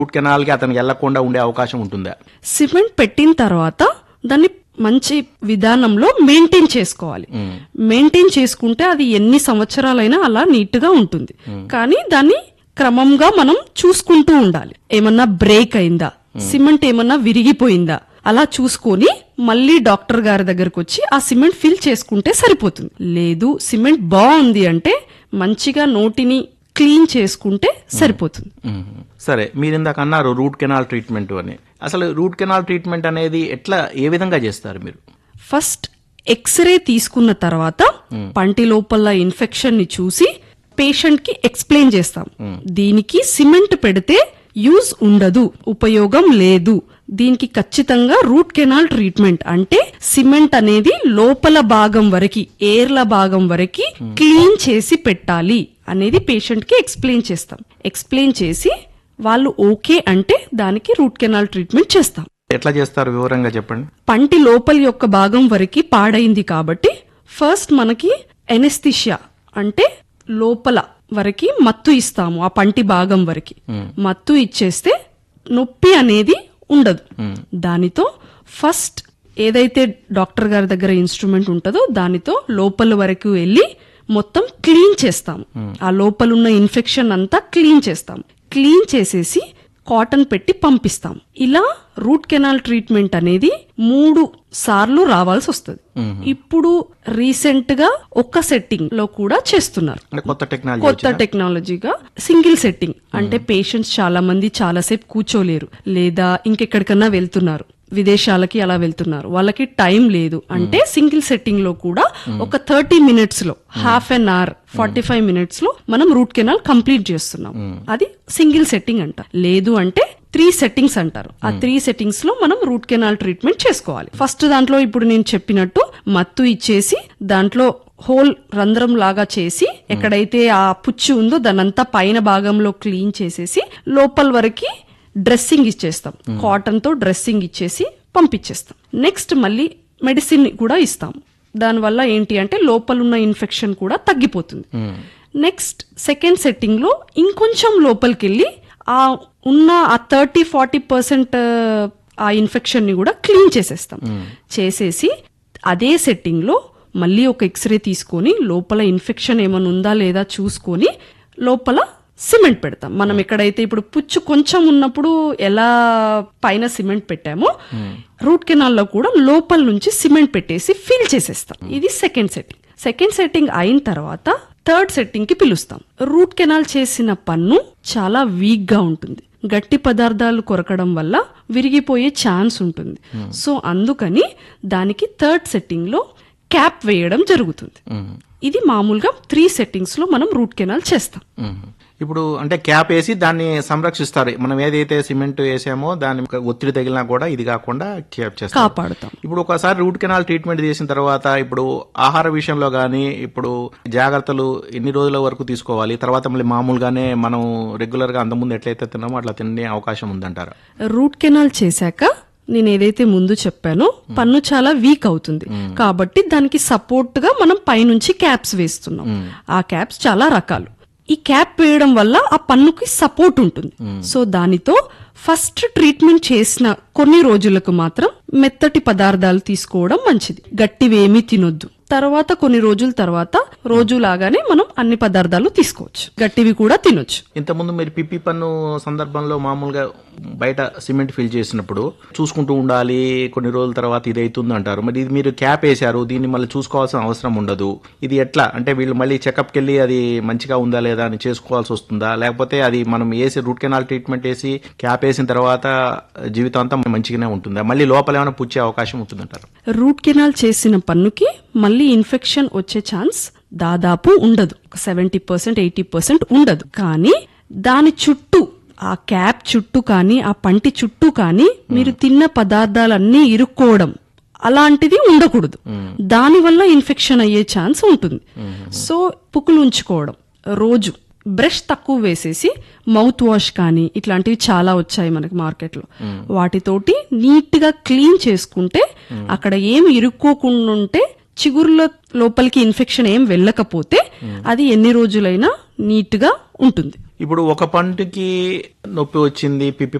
Root canal కి అతనికి వెళ్లకుండా ఉండే అవకాశం ఉంటుందా సిమెంట్ పెట్టిన తర్వాత దాన్ని మంచి విధానంలో మెయింటైన్ చేసుకోవాలి మెయింటైన్ చేసుకుంటే అది ఎన్ని సంవత్సరాలైనా అలా నీట్ గా ఉంటుంది కానీ దాన్ని క్రమంగా మనం చూసుకుంటూ ఉండాలి ఏమన్నా బ్రేక్ అయిందా సిమెంట్ ఏమన్నా విరిగిపోయిందా అలా చూసుకొని మళ్ళీ డాక్టర్ గారి దగ్గరకు వచ్చి ఆ సిమెంట్ ఫిల్ చేసుకుంటే సరిపోతుంది లేదు సిమెంట్ బాగుంది అంటే మంచిగా నోటిని క్లీన్ చేసుకుంటే సరిపోతుంది మ్మ్. సరే మీరు ఇందాక అన్నారు రూట్ కెనాల్ ట్రీట్మెంట్ అని అసలు రూట్ కెనాల్ ట్రీట్మెంట్ అనేది ఎట్లా ఏ విధంగా చేస్తారు మీరు ఫస్ట్ ఎక్స్రే తీసుకున్న తర్వాత పంటి లోపల ఇన్ఫెక్షన్ ని చూసి పేషెంట్ కి ఎక్స్ప్లెయిన్ చేస్తాం దీనికి సిమెంట్ పెడితే యూజ్ ఉండదు ఉపయోగం లేదు దీనికి ఖచ్చితంగా రూట్ కెనాల్ ట్రీట్మెంట్ అంటే సిమెంట్ అనేది లోపల భాగం వరకు ఏర్ల భాగం వరకు క్లీన్ చేసి పెట్టాలి అనేది పేషెంట్ కి ఎక్స్ప్లెయిన్ చేస్తాం ఎక్స్ప్లెయిన్ చేసి వాళ్ళు ఓకే అంటే దానికి రూట్ కెనాల్ ట్రీట్మెంట్ చేస్తాం ఎట్లా చేస్తారు వివరంగా చెప్పండి పంటి లోపలి యొక్క భాగం వరకు పాడైంది కాబట్టి ఫస్ట్ మనకి ఎనెస్థిషియా అంటే లోపల వరకు మత్తు ఇస్తాము ఆ పంటి భాగం వరకు మత్తు ఇచ్చేస్తే నొప్పి అనేది ఉండదు దానితో ఫస్ట్ ఏదైతే డాక్టర్ గారి దగ్గర ఇన్స్ట్రుమెంట్ ఉంటుందో దానితో లోపల వరకు వెళ్ళి మొత్తం క్లీన్ చేస్తాము ఆ లోపల ఉన్న ఇన్ఫెక్షన్ అంతా క్లీన్ చేస్తాం క్లీన్ చేసేసి కాటన్ పెట్టి పంపిస్తాం ఇలా రూట్ కెనాల్ ట్రీట్మెంట్ అనేది మూడు సార్లు రావాల్సి వస్తుంది ఇప్పుడు రీసెంట్ గా ఒక్క సెట్టింగ్ లో కూడా చేస్తున్నారు అంటే కొత్త టెక్నాలజీ కొత్త టెక్నాలజీగా సింగిల్ సెట్టింగ్ అంటే పేషెంట్స్ చాలా మంది చాలాసేపు కూర్చోలేరు లేదా ఇంకెక్కడికన్నా వెళ్తున్నారు విదేశాలకి అలా వెళ్తున్నారు వాళ్ళకి టైం లేదు అంటే సింగిల్ సెట్టింగ్ లో కూడా ఒక థర్టీ మినిట్స్ లో half an hour forty five minutes లో మనం రూట్ కెనాల్ కంప్లీట్ చేస్తున్నాం అది సింగిల్ సెట్టింగ్ అంట లేదు అంటే త్రీ సెట్టింగ్స్ అంటారు ఆ త్రీ సెట్టింగ్స్ లో మనం రూట్ కెనాల్ ట్రీట్మెంట్ చేసుకోవాలి ఫస్ట్ దాంట్లో ఇప్పుడు నేను చెప్పినట్టు మత్తు ఇచ్చేసి దాంట్లో హోల్ రంధ్రం లాగా చేసి ఎక్కడైతే ఆ పుచ్చు ఉందో దానంతా పైన భాగంలో క్లీన్ చేసేసి లోపల వరకు డ్రెస్సింగ్ ఇచ్చేస్తాం కాటన్ తో డ్రెస్సింగ్ ఇచ్చేసి పంపించేస్తాం నెక్స్ట్ మళ్ళీ మెడిసిన్ కూడా ఇస్తాం దానివల్ల ఏంటి అంటే లోపల ఉన్న ఇన్ఫెక్షన్ కూడా తగ్గిపోతుంది నెక్స్ట్ సెకండ్ సెట్టింగ్ లో ఇంకొంచెం లోపలికి వెళ్ళి ఆ ఉన్న ఆ థర్టీ ఫార్టీ పర్సెంట్ ఆ ఇన్ఫెక్షన్ ని కూడా క్లీన్ చేసేస్తాం చేసేసి అదే సెట్టింగ్ లో మళ్ళీ ఒక ఎక్స్రే తీసుకొని లోపల ఇన్ఫెక్షన్ ఏమైనా ఉందా లేదా చూసుకొని లోపల సిమెంట్ పెడతాం మనం ఎక్కడైతే ఇప్పుడు పుచ్చు కొంచెం ఉన్నప్పుడు ఎలా పైన సిమెంట్ పెట్టామో రూట్ కెనాల్ లో కూడా లోపల నుంచి సిమెంట్ పెట్టేసి ఫిల్ చేసేస్తాం ఇది సెకండ్ సెట్టింగ్ సెకండ్ సెట్టింగ్ అయిన తర్వాత థర్డ్ సెట్టింగ్ కి పిలుస్తాం రూట్ కెనాల్ చేసిన పన్ను చాలా వీక్ గా ఉంటుంది గట్టి పదార్థాలు కొరకడం వల్ల విరిగిపోయే ఛాన్స్ ఉంటుంది సో అందుకని దానికి థర్డ్ సెట్టింగ్ లో క్యాప్ వేయడం జరుగుతుంది ఇది మామూలుగా త్రీ సెట్టింగ్స్ లో మనం రూట్ కెనాల్ చేస్తాం మ్మ్. ఇప్పుడు అంటే క్యాప్ వేసి దాన్ని సంరక్షిస్తారు మనం ఏదైతే సిమెంట్ వేసామో దాని ఒత్తిడి తగిలినా కూడా ఇది కాకుండా క్యాప్ చేస్తారు కాపాడుతాం ఇప్పుడు ఒకసారి రూట్ కెనాల్ ట్రీట్మెంట్ చేసిన తర్వాత ఇప్పుడు ఆహార విషయంలో గానీ ఇప్పుడు జాగ్రత్తలు ఎన్ని రోజుల వరకు తీసుకోవాలి తర్వాత మళ్ళీ మామూలుగానే మనం రెగ్యులర్ గా అంతకుముందు ఎట్లయితే తిన్నామో అట్లా తినే అవకాశం ఉందంటారా రూట్ కెనాల్ చేశాక నేను ఏదైతే ముందు చెప్పానో పన్ను చాలా వీక్ అవుతుంది కాబట్టి దానికి సపోర్ట్ గా మనం పైనుంచి క్యాప్స్ వేస్తున్నాం ఆ క్యాప్స్ చాలా రకాలు ఈ క్యాప్ వేయడం వల్ల ఆ పన్నుకి సపోర్ట్ ఉంటుంది సో దానితో ఫస్ట్ ట్రీట్మెంట్ చేసిన కొన్ని రోజులకు మాత్రం మెత్తటి పదార్థాలు తీసుకోవడం మంచిది గట్టివేమీ తినొద్దు తర్వాత కొన్ని రోజుల తర్వాత రోజులాగానే మనం అన్ని పదార్థాలు తీసుకోవచ్చు గట్టివి కూడా తినొచ్చు ఇంతకుముందు మీరు పిప్పి పన్ను సందర్భంలో మామూలుగా బయట సిమెంట్ ఫిల్ చేసినప్పుడు చూసుకుంటూ ఉండాలి కొన్ని రోజుల తర్వాత ఇది అవుతుంది అంటారు మరి ఇది మీరు క్యాప్ వేశారు దీన్ని మళ్ళీ చూసుకోవాల్సిన అవసరం ఉండదు ఇది ఎట్లా అంటే వీళ్ళు మళ్ళీ చెకప్కి వెళ్ళి అది మంచిగా ఉందా లేదా అని చేసుకోవాల్సి వస్తుందా లేకపోతే అది మనం వేసి రూట్ కెనాల్ ట్రీట్మెంట్ వేసి క్యాప్ వేసిన తర్వాత జీవితాంతం మంచిగానే ఉంటుందా మళ్ళీ లోపల ఏమైనా పుచ్చే అవకాశం ఉంటుందంటారు రూట్ కెనాల్ చేసిన పన్నుకి మళ్ళీ ఇన్ఫెక్షన్ వచ్చే ఛాన్స్ దాదాపు ఉండదు సెవెంటీ పర్సెంట్ ఎయిటీ పర్సెంట్ ఉండదు కానీ దాని చుట్టూ ఆ క్యాప్ చుట్టూ కానీ ఆ పంటి చుట్టూ కానీ మీరు తిన్న పదార్థాలన్నీ ఇరుక్కోవడం అలాంటిది ఉండకూడదు దానివల్ల ఇన్ఫెక్షన్ అయ్యే ఛాన్స్ ఉంటుంది సో పుక్కులు ఉంచుకోవడం రోజు బ్రష్ తక్కువ వేసేసి మౌత్ వాష్ కానీ ఇట్లాంటివి చాలా వచ్చాయి మనకి మార్కెట్లో వాటితోటి నీట్ గా క్లీన్ చేసుకుంటే అక్కడ ఏం ఇరుక్కోకుండా ఉంటే చిగురుల లోపలికి ఇన్ఫెక్షన్ ఏం వెళ్ళకపోతే అది ఎన్ని రోజులైనా నీట్ గా ఉంటుంది ఇప్పుడు ఒక పంటికి నొప్పి వచ్చింది పిప్పి